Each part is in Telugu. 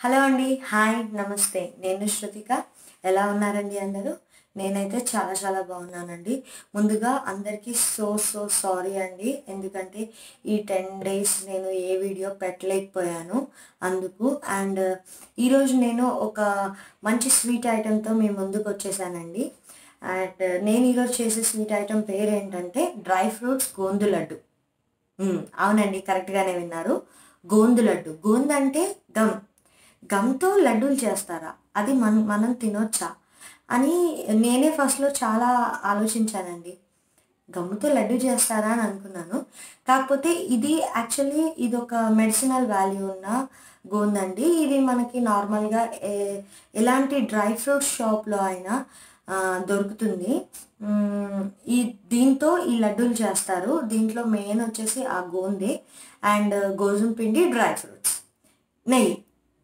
హలో అండి హాయ్ నమస్తే నేను శృతిక ఎలా ఉన్నారండి అందరూ నేనైతే చాలా చాలా బాగున్నానండి ముందుగా అందరికీ సో సో సారీ అండి ఎందుకంటే ఈ టెన్ డేస్ నేను ఏ వీడియో పెట్టలేకపోయాను అందుకు అండ్ ఈరోజు నేను ఒక మంచి స్వీట్ ఐటెంతో మీ ముందుకు వచ్చేసానండి అండ్ నేను ఈరోజు చేసే స్వీట్ ఐటెం పేరు ఏంటంటే డ్రై ఫ్రూట్స్ గోందు లడ్డు మ్మ్, అవునండి కరెక్ట్గానే విన్నారు గోందు లడ్డు గోందు అంటే గమ్ గమ్తో లడ్డూలు చేస్తారా అది మన మనం తినొచ్చా అని నేనే ఫస్ట్లో చాలా ఆలోచించానండి గమ్ముతో లడ్డు చేస్తారా అని అనుకున్నాను కాకపోతే ఇది యాక్చువల్లీ ఇది ఒక మెడిసినల్ వాల్యూ ఉన్న గోందండి ఇది మనకి నార్మల్గా ఏ- ఎలాంటి డ్రై ఫ్రూట్ షాప్లో అయినా ఆ, దొరుకుతుంది మ్మ్, ఈ దీంతో ఈ లడ్డూలు చేస్తారు దీంట్లో మెయిన్ వచ్చేసి ఆ గోందే అండ్ గోధుమ పిండి డ్రై ఫ్రూట్స్ నెయ్యి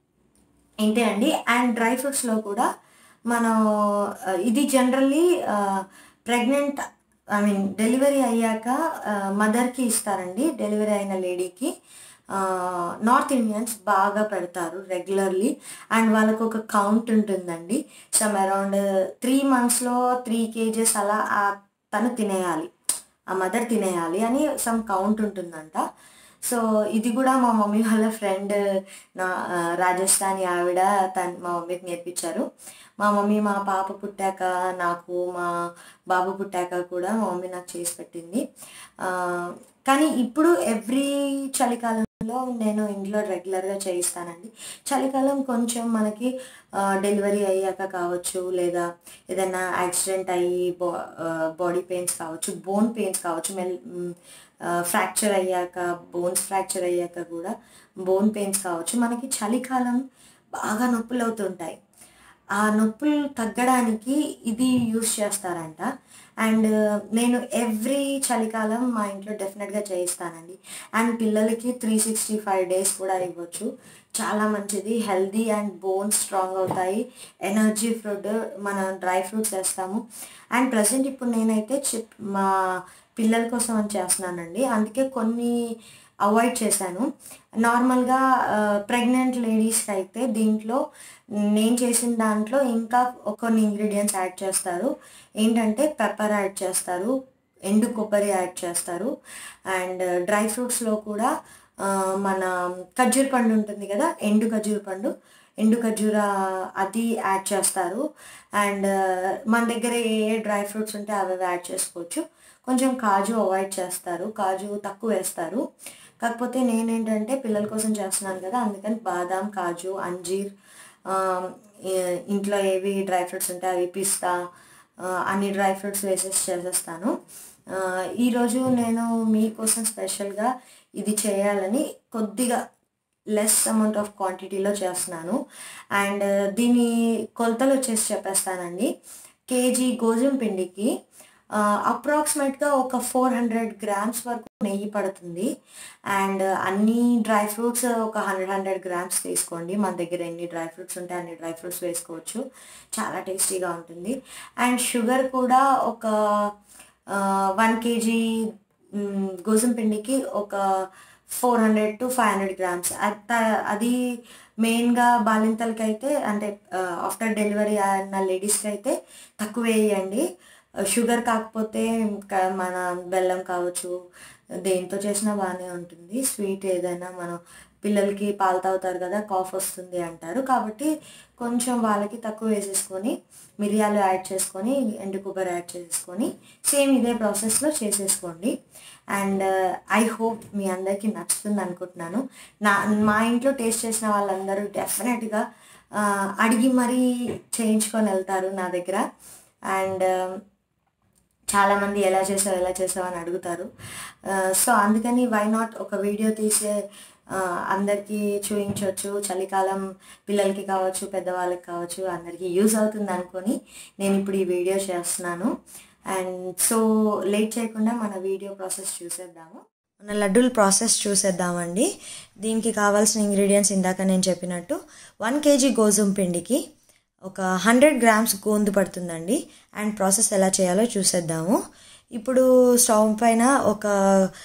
ఇంతే అండి అండ్ డ్రై ఫ్రూట్స్లో కూడా మనం ఆ, ఇది generally pregnant I mean delivery అయ్యాక మదర్కి ఇస్తారండి డెలివరీ అయిన లేడీకి నార్త్ ఇండియన్స్ బాగా పెడతారు రెగ్యులర్లీ అండ్ వాళ్ళకు ఒక కౌంట్ ఉంటుందండి సమ్ అరౌండ్ త్రీ మంత్స్లో త్రీ కేజెస్ అలా ఆ తను తినేయాలి ఆ మదర్ తినేయాలి అని సమ్ కౌంట్ ఉంటుందంట సో ఇది కూడా మా మమ్మీ వాళ్ళ ఫ్రెండ్ నా ఆ, రాజస్థానీ ఆవిడ తను మా మమ్మీకి నేర్పించారు మా మమ్మీ మా పాప పుట్టాక నాకు మా బాబు పుట్టాక కూడా మా మమ్మీ నాకు చేసి పెట్టింది ఆ, కానీ ఇప్పుడు ఎవ్రీ చలికాలంలో నేను ఇంట్లో రెగ్యులర్గా చేయిస్తానండి చలికాలం కొంచెం మనకి డెలివరీ అయ్యాక కావచ్చు లేదా ఏదైనా యాక్సిడెంట్ అయ్యి బా బాడీ పెయిన్స్ కావచ్చు బోన్ పెయిన్స్ కావచ్చు మెల్ ఫ్రాక్చర్ అయ్యాక బోన్స్ ఫ్రాక్చర్ అయ్యాక కూడా బోన్ పెయిన్స్ కావచ్చు మనకి చలికాలం బాగా నొప్పులు అవుతుంటాయి ఆ నొప్పులు తగ్గడానికి ఇది యూస్ చేస్తారంట అండ్ నేను ఎవ్రీ చలికాలం మా ఇంట్లో డెఫినెట్గా చేయిస్తానండి అండ్ పిల్లలకి త్రీ సిక్స్టీ ఫైవ్ డేస్ కూడా ఇవ్వచ్చు చాలా మంచిది హెల్దీ అండ్ బోన్స్ స్ట్రాంగ్ అవుతాయి ఎనర్జీ ఫుడ్ మనం డ్రై ఫ్రూట్స్ వేస్తాము అండ్ ప్రజెంట్ ఇప్పుడు నేనైతే చిప్ మా పిల్లల కోసం అని చేస్తున్నానండి అందుకే కొన్ని అవాయిడ్ చేశాను నార్మల్గా ప్రెగ్నెంట్ లేడీస్కి అయితే దీంట్లో నేను చేసిన దాంట్లో ఇంకా కొన్ని ఇంగ్రీడియంట్స్ యాడ్ చేస్తారు ఏంటంటే పెప్పర్ యాడ్ చేస్తారు ఎండు కొబ్బరి యాడ్ చేస్తారు అండ్ డ్రై ఫ్రూట్స్లో కూడా ఆ, మన ఖర్జూర పండు ఉంటుంది కదా ఎండు ఖర్జూర పండు ఎండు ఖర్జూర అది యాడ్ చేస్తారు అండ్ మన దగ్గర ఏ ఏ డ్రై ఫ్రూట్స్ ఉంటే అవి యాడ్ చేసుకోవచ్చు కొంచెం కాజు అవాయిడ్ చేస్తారు కాజు తక్కువ వేస్తారు కాకపోతే నేనేంటంటే పిల్లల కోసం చేస్తున్నాను కదా అందుకని బాదాం కాజు అంజీర్ ఆ, ఏ- ఇంట్లో ఏవి డ్రై ఫ్రూట్స్ ఉంటే అవి పిస్తా ఆ, అన్ని డ్రై ఫ్రూట్స్ వేసేసి చేసేస్తాను ఆ, ఈరోజు నేను మీకోసం స్పెషల్గా ఇది చేయాలని కొద్దిగా లెస్ అమౌంట్ ఆఫ్ క్వాంటిటీలో చేస్తున్నాను అండ్ దీని కొలతలు వచ్చేసి చెప్పేస్తానండి కేజీ గోధుమ పిండికి అప్రాక్సిమేట్గా ఒక ఫోర్ హండ్రెడ్ గ్రామ్స్ వరకు నెయ్యి పడుతుంది అండ్ అన్ని డ్రై ఫ్రూట్స్ ఒక హండ్రెడ్ హండ్రెడ్ గ్రామ్స్ తీసుకోండి మన దగ్గర ఎన్ని డ్రై ఫ్రూట్స్ ఉంటే అన్ని డ్రై ఫ్రూట్స్ వేసుకోవచ్చు చాలా టేస్టీగా ఉంటుంది అండ్ షుగర్ కూడా ఒక వన్ కేజీ గోధుమ పిండికి ఒక four hundred to five hundred grams అది మెయిన్గా బాలింతలకి అయితే అంటే ఆఫ్టర్ డెలివరీ అయిన లేడీస్కి అయితే తక్కువ వేయండి షుగర్ కాకపోతే ఇంకా మన బెల్లం కావచ్చు దేంతో చేసినా బాగానే ఉంటుంది స్వీట్ ఏదైనా మనం పిల్లలకి పాలు తాగుతారు కదా కాఫ్ వస్తుంది అంటారు కాబట్టి కొంచెం వాళ్ళకి తక్కువ వేసేసుకొని మిరియాలు యాడ్ చేసుకొని ఎండు కొబ్బరి యాడ్ చేసుకొని సేమ్ ఇదే ప్రాసెస్లో చేసేసుకోండి అండ్ ఐ హోప్ మీ అందరికీ నచ్చుతుంది అనుకుంటున్నాను నా మా ఇంట్లో టేస్ట్ చేసిన వాళ్ళందరూ డెఫినెట్గా అడిగి మరీ చేయించుకొని వెళ్తారు నా దగ్గర అండ్ చాలామంది ఎలా చేసావు ఎలా చేసావు అని అడుగుతారు సో అందుకని వై నాట్ ఒక వీడియో తీసే ఆ, అందరికీ చూపించవచ్చు చలికాలం పిల్లలకి కావచ్చు పెద్దవాళ్ళకి కావచ్చు అందరికీ యూజ్ అవుతుంది అనుకొని నేను ఇప్పుడు ఈ వీడియో చేస్తున్నాను అండ్ సో లేట్ చేయకుండా మన వీడియో ప్రాసెస్ చూసేద్దాము మన లడ్డూల ప్రాసెస్ చూసేద్దామండి దీనికి కావాల్సిన ఇంగ్రీడియంట్స్ ఇందాక నేను చెప్పినట్టు వన్ కేజీ గోధుమ పిండికి ఒక హండ్రెడ్ గ్రామ్స్ గోందు పడుతుందండి అండ్ ప్రాసెస్ ఎలా చేయాలో చూసేద్దాము ఇప్పుడు స్టవ్ పైన ఒక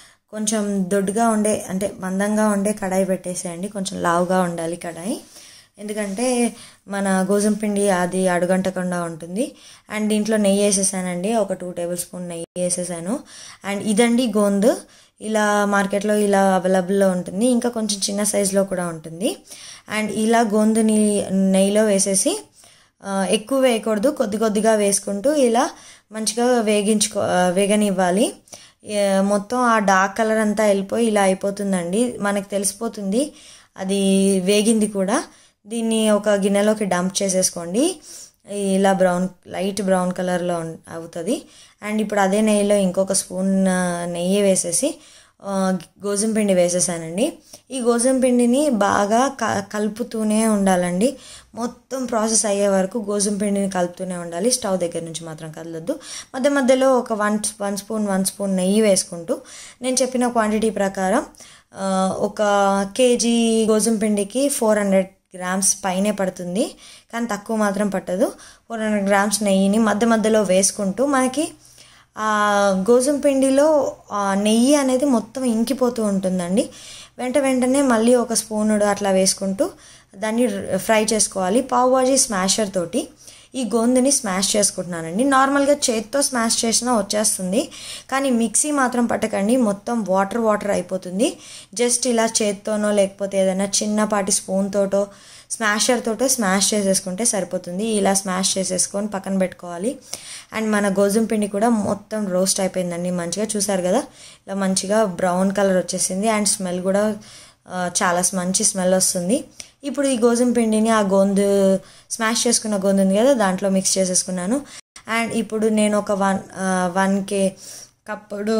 కొంచెం దొడ్డుగా ఉండే అంటే మందంగా ఉండే కడాయి పెట్టేసేయండి కొంచెం లావుగా ఉండాలి కడాయి ఎందుకంటే మన గోధుమ పిండి అది అడుగంటకుండా ఉంటుంది అండ్ దీంట్లో నెయ్యి వేసేసానండి ఒక టూ టేబుల్ స్పూన్ నెయ్యి వేసేసాను అండ్ ఇదండి గోందు ఇలా మార్కెట్లో ఇలా అవైలబుల్లో ఉంటుంది ఇంకా కొంచెం చిన్న సైజులో కూడా ఉంటుంది అండ్ ఇలా గోందుని నెయ్యిలో వేసేసి ఆ, ఎక్కువ వేయకూడదు కొద్ది కొద్దిగా వేసుకుంటూ ఇలా మంచిగా వేగించుకో ఆ, వేగనివ్వాలి ఏ, మొత్తం ఆ డార్క్ కలర్ అంతా వెళ్ళిపోయి ఇలా అయిపోతుందండి మనకు తెలిసిపోతుంది అది వేగింది కూడా దీన్ని ఒక గిన్నెలోకి డంప్ చేసేసుకోండి ఇలా బ్రౌన్ లైట్ బ్రౌన్ కలర్లో ఉం- అవుతుంది అండ్ ఇప్పుడు అదే నెయ్యిలో ఇంకొక స్పూన్ ఆ, నెయ్యి వేసేసి ఆ, గోధుమ పిండి వేసేసానండి ఈ గోధుమ పిండిని బాగా క కలుపుతూనే ఉండాలండి మొత్తం ప్రాసెస్ అయ్యే వరకు గోధుమ పిండిని కలుపుతూనే ఉండాలి స్టవ్ దగ్గర నుంచి మాత్రం కదలొద్దు మధ్య మధ్యలో ఒక one one spoon one spoon నెయ్యి వేసుకుంటూ నేను చెప్పిన క్వాంటిటీ ప్రకారం ఆ, ఒక కేజీ గోధుమ పిండికి ఫోర్ హండ్రెడ్ గ్రామ్స్ పైనే పడుతుంది కానీ తక్కువ మాత్రం పట్టదు ఫోర్ హండ్రెడ్ గ్రామ్స్ నెయ్యిని మధ్య మధ్యలో వేసుకుంటూ మనకి ఆ గోధుమ పిండిలో ఆ నెయ్యి అనేది మొత్తం ఇంకిపోతూ ఉంటుందండి వెంట వెంటనే మళ్ళీ ఒక స్పూనుడు అట్లా వేసుకుంటూ దాన్ని ఫ్రై చేసుకోవాలి పావు బాజీ స్మాషర్ తోటి ఈ గోందుని స్మాష్ చేసుకుంటున్నానండి నార్మల్గా చేత్తో స్మాష్ చేసినా వచ్చేస్తుంది కానీ మిక్సీ మాత్రం పట్టకండి మొత్తం వాటర్ వాటర్ అయిపోతుంది జస్ట్ ఇలా చేత్తోనో లేకపోతే ఏదైనా చిన్నపాటి స్పూన్ తోటో స్మాషర్ తోటో స్మాష్ చేసేసుకుంటే సరిపోతుంది ఇలా స్మాష్ చేసేసుకొని పక్కన పెట్టుకోవాలి అండ్ మన గోధుమ పిండి కూడా మొత్తం రోస్ట్ అయిపోయిందండి మంచిగా చూసారు కదా ఇలా మంచిగా బ్రౌన్ కలర్ వచ్చేసింది అండ్ స్మెల్ కూడా ఆ, చాలా మంచి స్మెల్ వస్తుంది ఇప్పుడు ఈ గోధుమ పిండిని ఆ గోందు స్మాష్ చేసుకున్న గోందు ఉంది కదా దాంట్లో మిక్స్ చేసేసుకున్నాను అండ్ ఇప్పుడు నేను ఒక వన్ వన్ కే కప్పుడు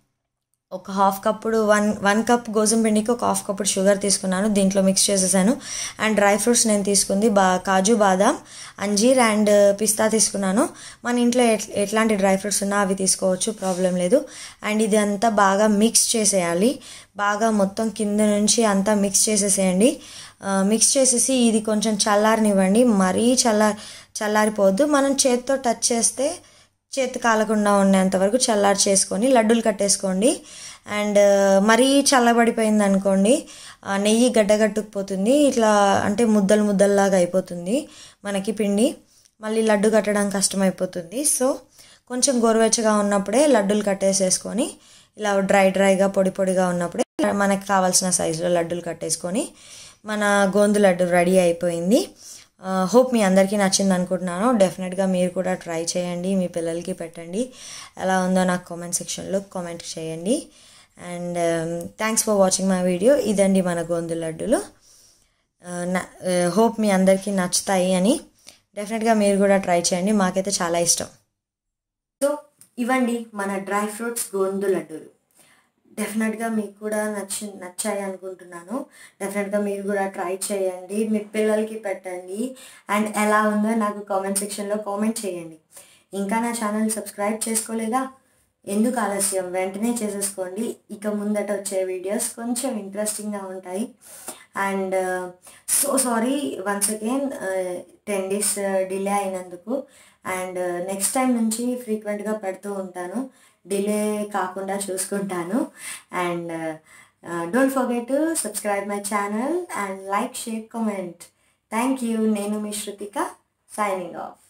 ఒక హాఫ్ కప్పుడు వన్ వన్ కప్ గోధుమ పిండికి ఒక హాఫ్ కప్పుడు షుగర్ తీసుకున్నాను దీంట్లో మిక్స్ చేసేసాను అండ్ డ్రై ఫ్రూట్స్ నేను తీసుకుంది బా కాజు బాదాం అంజీర్ అండ్ పిస్తా తీసుకున్నాను మన ఇంట్లో ఎట్ ఎట్లాంటి డ్రై ఫ్రూట్స్ ఉన్నా అవి తీసుకోవచ్చు ప్రాబ్లం లేదు అండ్ ఇది అంతా బాగా మిక్స్ చేసేయాలి బాగా మొత్తం కింద నుంచి అంతా మిక్స్ చేసేసేయండి ఆ, మిక్స్ చేసేసి ఇది కొంచెం చల్లారనివ్వండి మరీ చల్లా చల్లారిపోవద్దు మనం చేత్తో టచ్ చేస్తే చేతి కాలకుండా ఉండేంత వరకు చల్లారి చేసుకొని లడ్డూలు కట్టేసుకోండి అండ్ మరీ చల్లబడిపోయింది అనుకోండి ఆ నెయ్యి గడ్డగట్టుకుపోతుంది ఇట్లా అంటే ముద్దలు ముద్దల్లాగా అయిపోతుంది మనకి పిండి మళ్ళీ లడ్డు కట్టడం కష్టమైపోతుంది సో కొంచెం గోరువెచ్చగా ఉన్నప్పుడే లడ్డూలు కట్టేసేసుకొని ఇలా డ్రై డ్రైగా పొడి పొడిగా ఉన్నప్పుడే మనకి కావాల్సిన సైజులో లడ్డూలు కట్టేసుకొని మన గోందు లడ్డు రెడీ అయిపోయింది హోప్ మీ అందరికీ నచ్చింది అనుకుంటున్నాను డెఫినెట్గా మీరు కూడా ట్రై చేయండి మీ పిల్లలకి పెట్టండి ఎలా ఉందో నాకు కామెంట్ సెక్షన్లో కామెంట్ చేయండి and thanks for watching my video ఇదండి మన గోందు లడ్డులు హోప్ మీ అందరికీ నచ్చుతాయి అని డెఫినెట్గా మీరు కూడా ట్రై చేయండి మాకైతే చాలా ఇష్టం సో ఇవ్వండి మన డ్రై ఫ్రూట్స్ గోందు లడ్డూలు డెఫినెట్గా మీకు కూడా నచ్చి నచ్చాయి అనుకుంటున్నాను డెఫినెట్గా మీరు కూడా ట్రై చేయండి మీ పిల్లలకి పెట్టండి అండ్ ఎలా ఉందో నాకు కామెంట్ సెక్షన్లో కామెంట్ చేయండి ఇంకా నా ఛానల్ సబ్స్క్రైబ్ చేసుకోలేదా ఎందుకు ఆలస్యం వెంటనే చేసేసుకోండి ఇక ముందట వచ్చే వీడియోస్ కొంచెం ఇంట్రెస్టింగ్గా ఉంటాయి and so sorry once again ten days delay అయినందుకు అండ్ నెక్స్ట్ టైం నుంచి ఫ్రీక్వెంట్గా పెడుతూ ఉంటాను డిలే కాకుండా చూసుకుంటాను and don't forget to subscribe my channel and like share comment thank you నేను మీ శృతిక సైనింగ్ ఆఫ్